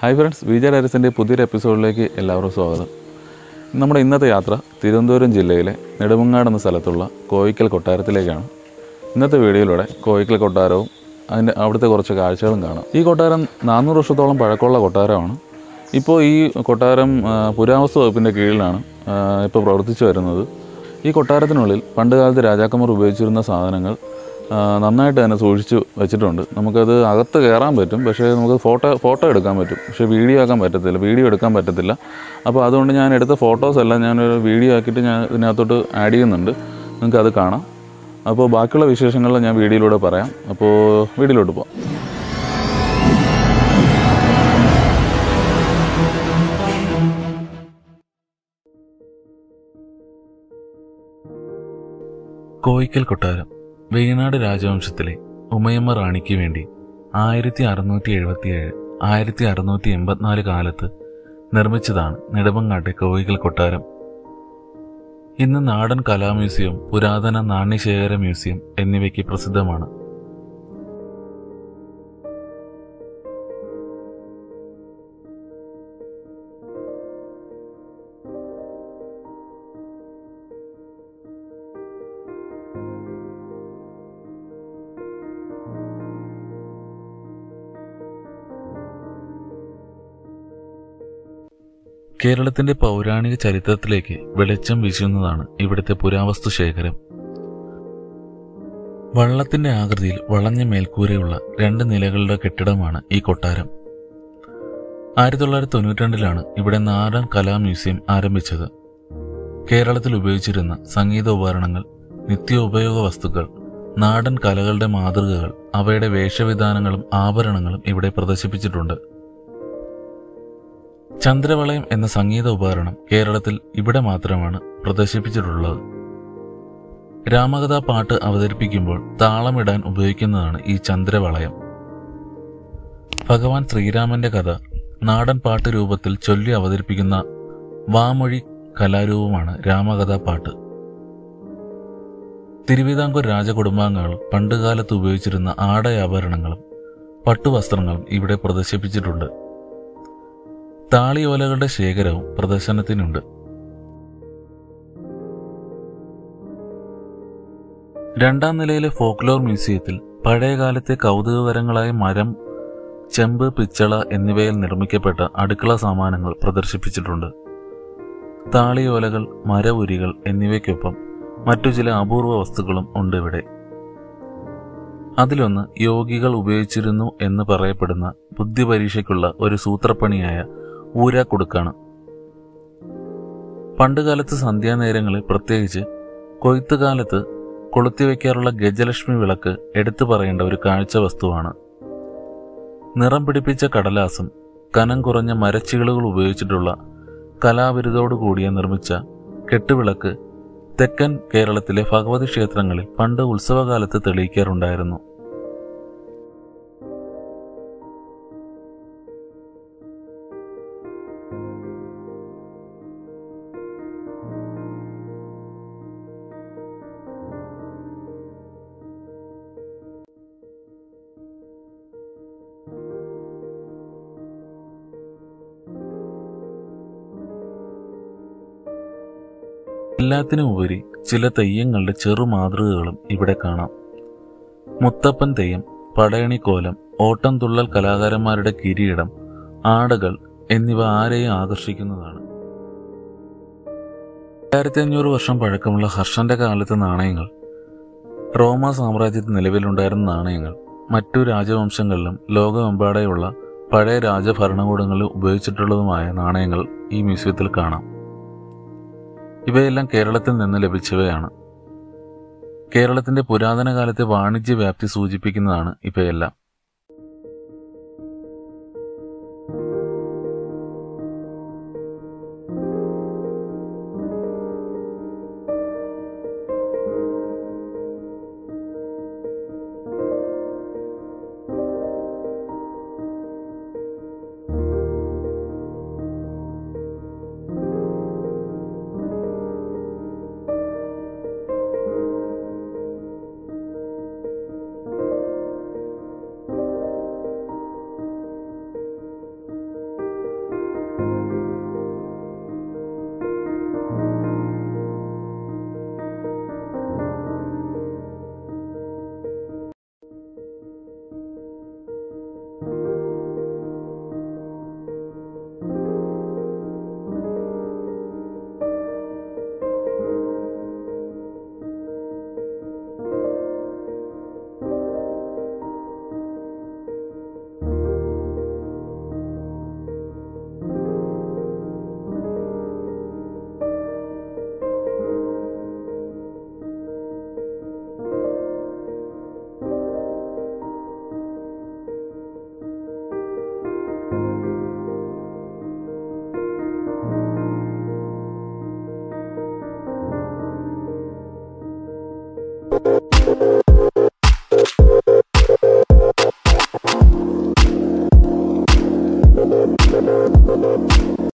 hi friends വിജയ ഡയറീസിൻ്റെ പുതിയൊരു എപ്പിസോഡിലേക്ക് എല്ലാവർക്കും സ്വാഗതം നമ്മുടെ ഇന്നത്തെ യാത്ര തിരുവനന്തപുരം ജില്ലയിലെ നെടുമങ്ങാട് എന്ന സ്ഥലത്തുള്ള കോയിക്കൽ കൊട്ടാരത്തിലേക്കാണ് ഇന്നത്തെ വീഡിയോയിലൂടെ കോയിക്കൽ കൊട്ടാരവും അതിൻ്റെ അവിടുത്തെ കുറച്ച് കാഴ്ചകളും കാണാം ഈ കൊട്ടാരം നാനൂറ് വർഷത്തോളം പഴക്കമുള്ള കൊട്ടാരമാണ് ഇപ്പോൾ ഈ കൊട്ടാരം ആ, പുരാവസ്തു വകുപ്പിൻ്റെ കീഴിലാണ് ആ, ഇപ്പോൾ പ്രവർത്തിച്ചു വരുന്നത് ഈ കൊട്ടാരത്തിനുള്ളിൽ പണ്ടുകാലത്ത് രാജാക്കന്മാർ ഉപയോഗിച്ചിരുന്ന സാധനങ്ങൾ ആ, നന്നായിട്ട് തന്നെ സൂക്ഷിച്ച് വെച്ചിട്ടുണ്ട് നമുക്കത് അകത്ത് കയറാൻ പറ്റും പക്ഷേ നമുക്ക് ഫോട്ടോ ഫോട്ടോ എടുക്കാൻ പറ്റും പക്ഷേ വീഡിയോ ആക്കാൻ പറ്റത്തില്ല വീഡിയോ എടുക്കാൻ പറ്റത്തില്ല അപ്പോൾ അതുകൊണ്ട് ഞാൻ എടുത്ത ഫോട്ടോസ് എല്ലാം ഞാനൊരു വീഡിയോ ആക്കിയിട്ട് ഞാൻ ഇതിനകത്തോട്ട് ആഡ് ചെയ്യുന്നുണ്ട് നിങ്ങൾക്ക് അത് കാണാം അപ്പോൾ ബാക്കിയുള്ള വിശേഷങ്ങൾ ഞാൻ വീഡിയോയിലൂടെ പറയാം അപ്പോൾ വീഡിയോയിലോട്ട് പോകാം കോയിക്കൽ കൊട്ടാരം വേണാട് രാജവംശത്തിലെ ഉമയമ്മ റാണിക്ക് വേണ്ടി ആയിരത്തി അറുന്നൂറ്റി എഴുപത്തിയേഴ് ആയിരത്തി അറുന്നൂറ്റി എൺപത്തിനാല് കാലത്ത് നിർമ്മിച്ചതാണ് നെടുമങ്ങാട്ടെ കോയിക്കൽ കൊട്ടാരം ഇന്ന് നാടൻ കലാ മ്യൂസിയം പുരാതന നാണ്യശേഖര മ്യൂസിയം എന്നിവയ്ക്ക് പ്രസിദ്ധമാണ് കേരളത്തിന്റെ പൗരാണിക ചരിത്രത്തിലേക്ക് വെളിച്ചം വീശുന്നതാണ് ഇവിടുത്തെ പുരാവസ്തു ശേഖരം വള്ളത്തിന്റെ ആകൃതിയിൽ വളഞ്ഞ മേൽക്കൂരയുള്ള രണ്ട് നിലകളുടെ കെട്ടിടമാണ് ഈ കൊട്ടാരം ആയിരത്തി തൊള്ളായിരത്തി തൊണ്ണൂറ്റി രണ്ടിലാണ് ഇവിടെ നാടൻ കലാ മ്യൂസിയം ആരംഭിച്ചത് കേരളത്തിൽ ഉപയോഗിച്ചിരുന്ന സംഗീത ഉപകരണങ്ങൾ നിത്യോപയോഗ വസ്തുക്കൾ നാടൻ കലകളുടെ മാതൃകകൾ അവയുടെ വേഷവിധാനങ്ങളും ആഭരണങ്ങളും ഇവിടെ പ്രദർശിപ്പിച്ചിട്ടുണ്ട് ചന്ദ്രവളയം എന്ന സംഗീത ഉപകരണം കേരളത്തിൽ ഇവിടെ മാത്രമാണ് പ്രദർശിപ്പിച്ചിട്ടുള്ളത് രാമകഥാ പാട്ട് അവതരിപ്പിക്കുമ്പോൾ താളമിടാൻ ഉപയോഗിക്കുന്നതാണ് ഈ ചന്ദ്രവളയം ഭഗവാൻ ശ്രീരാമന്റെ കഥ നാടൻ പാട്ട് രൂപത്തിൽ ചൊല്ലി അവതരിപ്പിക്കുന്ന വാമൊഴി കലാരൂപമാണ് രാമകഥാ പാട്ട് തിരുവിതാംകൂർ രാജകുടുംബാംഗങ്ങൾ പണ്ടുകാലത്ത് ഉപയോഗിച്ചിരുന്ന ആടയാഭരണങ്ങളും പട്ടുവസ്ത്രങ്ങളും ഇവിടെ പ്രദർശിപ്പിച്ചിട്ടുണ്ട് താളിയോലകളുടെ ശേഖരവും പ്രദർശനത്തിനുണ്ട് രണ്ടാം നിലയിലെ ഫോക്ലോർ മ്യൂസിയത്തിൽ പഴയകാലത്തെ കൗതുകകരങ്ങളായ മരം ചെമ്പ് പിച്ചള എന്നിവയിൽ നിർമ്മിക്കപ്പെട്ട അടുക്കള സാമാനങ്ങൾ പ്രദർശിപ്പിച്ചിട്ടുണ്ട് താളിയോലകൾ മരവുരികൾ എന്നിവയ്ക്കൊപ്പം മറ്റു ചില അപൂർവ വസ്തുക്കളും ഉണ്ട് ഇവിടെ അതിലൊന്ന് യോഗികൾ ഉപയോഗിച്ചിരുന്നു എന്ന് പറയപ്പെടുന്ന ബുദ്ധിപരീക്ഷയ്ക്കുള്ള ഒരു സൂത്രപ്പണിയായ ഊരാക്കുടുക്കാണ് പണ്ടുകാലത്ത് സന്ധ്യാനേരങ്ങളിൽ പ്രത്യേകിച്ച് കൊയ്ത്തുകാലത്ത് കൊളുത്തിവെക്കാറുള്ള ഗജലക്ഷ്മി വിളക്ക് എടുത്തു പറയേണ്ട ഒരു കാഴ്ച വസ്തുവാണ് നിറം പിടിപ്പിച്ച കടലാസും കനം കുറഞ്ഞ മരച്ചികളുകൾ ഉപയോഗിച്ചിട്ടുള്ള കലാവിരുതോടു കൂടിയ നിർമ്മിച്ച കെട്ടുവിളക്ക് തെക്കൻ കേരളത്തിലെ ഭഗവതി ക്ഷേത്രങ്ങളിൽ പണ്ട് ഉത്സവകാലത്ത് തെളിയിക്കാറുണ്ടായിരുന്നു എല്ലാത്തിനും ഉപരി ചില തെയ്യങ്ങളുടെ ചെറു മാതൃകകളും ഇവിടെ കാണാം മുത്തപ്പൻ തെയ്യം പടയണിക്കോലം ഓട്ടം തുള്ളൽ കലാകാരന്മാരുടെ കിരീടം ആടകൾ എന്നിവ ആരെയും ആകർഷിക്കുന്നതാണ് രണ്ടായിരത്തി അഞ്ഞൂറ് വർഷം പഴക്കമുള്ള ഹർഷന്റെ കാലത്തെ നാണയങ്ങൾ റോമ സാമ്രാജ്യത്തിൽ നിലവിലുണ്ടായിരുന്ന നാണയങ്ങൾ മറ്റു രാജവംശങ്ങളിലും ലോകമെമ്പാടെയുള്ള പഴയ രാജഭരണകൂടങ്ങളിൽ ഉപയോഗിച്ചിട്ടുള്ളതുമായ നാണയങ്ങൾ ഈ മ്യൂസിയത്തിൽ കാണാം ഇവയെല്ലാം കേരളത്തിൽ നിന്ന് ലഭിച്ചവയാണ് കേരളത്തിന്റെ പുരാതന കാലത്തെ വാണിജ്യ വ്യാപ്തി സൂചിപ്പിക്കുന്നതാണ് ഇവയെല്ലാം Thank